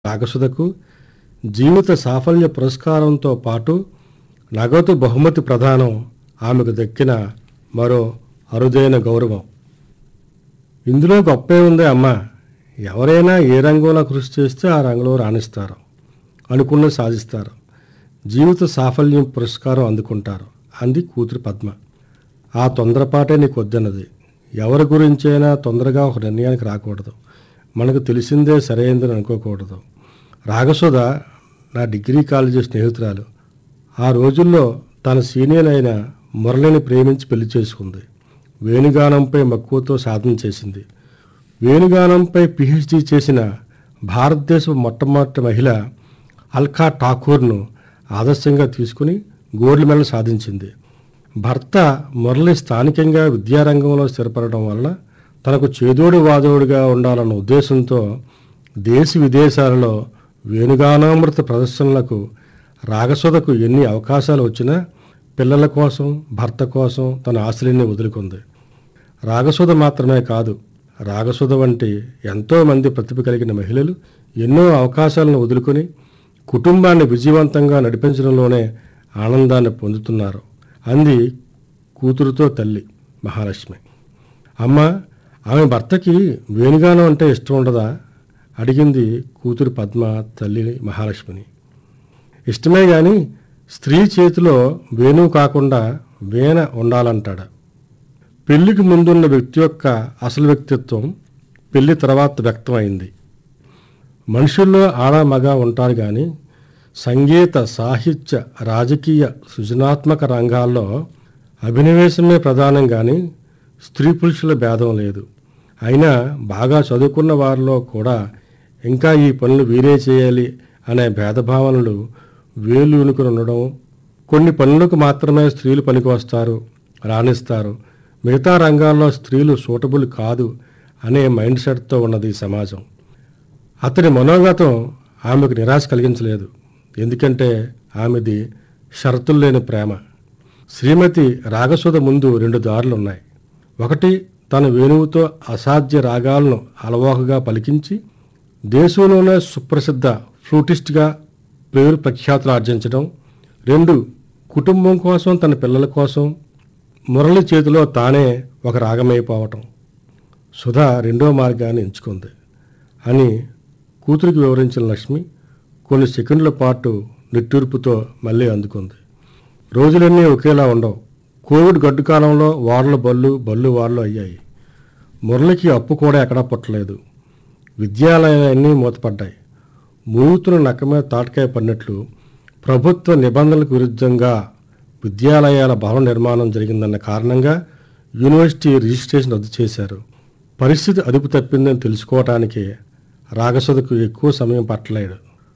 నాగసుధకు జీవిత సాఫల్య పురస్కారంతో పాటు నగదు బహుమతి ప్రదానం ఆమెకు దక్కిన మరో అరుదైన గౌరవం ఇందులో గొప్పే ఉంది అమ్మ ఎవరైనా ఏ రంగంలో కృషి చేస్తే ఆ రంగంలో రాణిస్తారు అనుకున్నది సాధిస్తారు జీవిత సాఫల్యం పురస్కారం అందుకుంటారు అంది కూతురు పద్మ ఆ తొందరపాటే నీకు వద్దన్నది ఎవరి గురించైనా తొందరగా ఒక నిర్ణయానికి రాకూడదు మనకు తెలిసిందే సరైందని అనుకోకూడదు రాగసుధ నా డిగ్రీ కాలేజీ స్నేహితురాలు ఆ రోజుల్లో తన సీనియర్ అయిన మురళిని ప్రేమించి పెళ్లి చేసుకుంది వేణుగానంపై మక్కువతో సాధన చేసింది వేణుగానంపై పిహెచ్డి చేసిన భారతదేశ మొట్టమొదటి మహిళ అల్కా ఠాకూర్ను ఆదర్శంగా తీసుకుని గోల్డ్ మెడల్ సాధించింది భర్త మురళి స్థానికంగా విద్యారంగంలో స్థిరపడడం వలన తనకు చేదోడు వాదోడుగా ఉండాలన్న ఉద్దేశంతో దేశ విదేశాలలో వేణుగానామృత ప్రదర్శనలకు రాగసుధకు ఎన్ని అవకాశాలు వచ్చినా పిల్లల కోసం భర్త కోసం తన ఆశలన్నీ వదులుకుంది రాగసుధ మాత్రమే కాదు రాగసుధ వంటి ఎంతోమంది ప్రతిభ కలిగిన మహిళలు ఎన్నో అవకాశాలను వదులుకొని కుటుంబాన్ని విజయవంతంగా నడిపించడంలోనే ఆనందాన్ని పొందుతున్నారు అంది కూతురుతో తల్లి మహాలక్ష్మి అమ్మ ఆమె భర్తకి వేణుగానం అంటే ఇష్టం ఉండదా అడిగింది కూతురు పద్మ తల్లి మహాలక్ష్మిని ఇష్టమే గాని స్త్రీ చేతిలో వేణువు కాకుండా వీణ ఉండాలంటాడు పెళ్లికి ముందున్న వ్యక్తి యొక్క అసలు వ్యక్తిత్వం పెళ్లి తర్వాత వ్యక్తమైంది మనుషుల్లో ఆడ మగ ఉంటారు కానీ సంగీత సాహిత్య రాజకీయ సృజనాత్మక రంగాల్లో అభినవేశమే ప్రధానం కానీ స్త్రీ పురుషుల భేదం లేదు అయినా బాగా చదువుకున్న వారిలో కూడా ఇంకా ఈ పనులు వీరే చేయాలి అనే భేదభావనలు వేలు ఉనుకుని ఉండడం కొన్ని పనులకు మాత్రమే స్త్రీలు పనికి వస్తారు రాణిస్తారు మిగతా రంగాల్లో స్త్రీలు సూటబుల్ కాదు అనే మైండ్ సెట్తో ఉన్నది ఈ సమాజం అతని మనోగతం ఆమెకు నిరాశ కలిగించలేదు ఎందుకంటే ఆమెది షరతులు లేని ప్రేమ శ్రీమతి రాగసుధ ముందు రెండు దారులు ఉన్నాయి ఒకటి తన వేణువుతో అసాధ్య రాగాలను అలవాకుగా పలికించి దేశంలోనే సుప్రసిద్ధ ఫ్లూటిస్ట్గా పేరు ప్రఖ్యాతులు ఆర్జించడం రెండు కుటుంబం కోసం తన పిల్లల కోసం మురళి చేతిలో తానే ఒక రాగమైపోవటం సుధా రెండో మార్గాన్ని ఎంచుకుంది అని కూతురికి వివరించిన లక్ష్మి కొన్ని సెకండ్ల పాటు నిట్టూర్పుతో మళ్ళీ అందుకుంది రోజులన్నీ ఒకేలా ఉండవు కోవిడ్ గడ్డు కాలంలో వార్ల బళ్ళు బళ్ళు వార్లు అయ్యాయి మురళికి అప్పు కూడా ఎక్కడా పుట్టలేదు విద్యాలయాలన్నీ మూతపడ్డాయి మూతును నక్క మీద తాటకాయ పడినట్లు ప్రభుత్వ నిబంధనలకు విరుద్ధంగా విద్యాలయాల భవన నిర్మాణం జరిగిందన్న కారణంగా యూనివర్సిటీ రిజిస్ట్రేషన్ రద్దు చేశారు పరిస్థితి అదుపు తప్పిందని తెలుసుకోవటానికి రాగసుధకు ఎక్కువ సమయం పట్టలేడు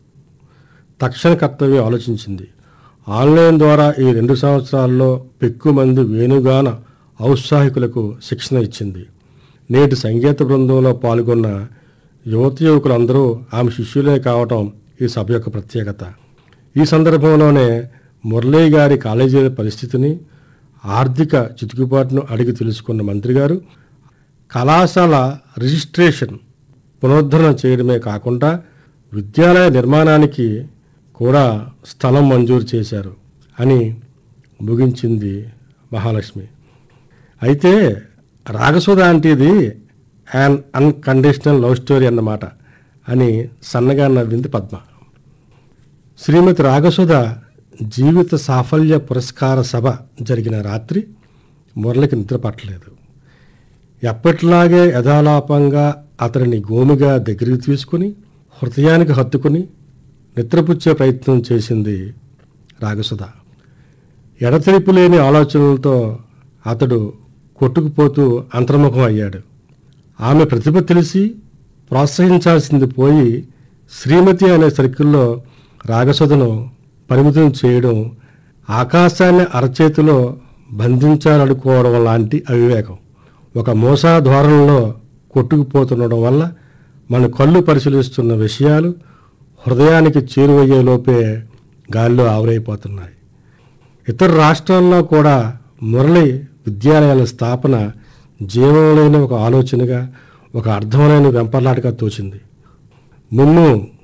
తక్షణ కర్తవ్యం ఆలోచించింది ఆన్లైన్ ద్వారా ఈ రెండు సంవత్సరాల్లో పెక్కు మంది వేణుగాన ఔత్సాహికులకు శిక్షణ ఇచ్చింది నేటి సంగీత బృందంలో పాల్గొన్న యువత యువకులందరూ ఆమె శిష్యులే కావటం ఈ సభ యొక్క ప్రత్యేకత ఈ సందర్భంలోనే మురళీ గారి కాలేజీల పరిస్థితిని ఆర్థిక చితుకుబాటును అడిగి తెలుసుకున్న మంత్రి గారు కళాశాల రిజిస్ట్రేషన్ పునరుద్ధరణ చేయడమే కాకుండా విద్యాలయ నిర్మాణానికి కూడా స్థలం మంజూరు చేశారు అని ముగించింది మహాలక్ష్మి అయితే రాగసుధ అంటేది యాన్ అన్కండిషనల్ లవ్ స్టోరీ అన్నమాట అని సన్నగా నవ్వింది పద్మ శ్రీమతి రాగసుధ జీవిత సాఫల్య పురస్కార సభ జరిగిన రాత్రి మురళికి నిద్ర పట్టలేదు ఎప్పటిలాగే యథాలాపంగా అతడిని గోమిగా దగ్గరికి తీసుకుని హృదయానికి హత్తుకుని నిద్రపుచ్చే ప్రయత్నం చేసింది రాగసుధ ఎడతెరిపు లేని ఆలోచనలతో అతడు కొట్టుకుపోతూ అంతర్ముఖం అయ్యాడు ఆమె ప్రతిభ తెలిసి ప్రోత్సహించాల్సింది పోయి శ్రీమతి అనే సర్కిల్లో రాగసుధను పరిమితం చేయడం ఆకాశాన్ని అరచేతిలో బంధించాలనుకోవడం లాంటి అవివేకం ఒక మోసా ధోరణిలో కొట్టుకుపోతుండడం వల్ల మన కళ్ళు పరిశీలిస్తున్న విషయాలు హృదయానికి చేరువయ్యే లోపే గాల్లో ఆవిరైపోతున్నాయి ఇతర రాష్ట్రాల్లో కూడా మురళి విద్యాలయాల స్థాపన జీవం లేని ఒక ఆలోచనగా ఒక అర్థం లేని వెంపర్లాటగా తోచింది ముమ్ము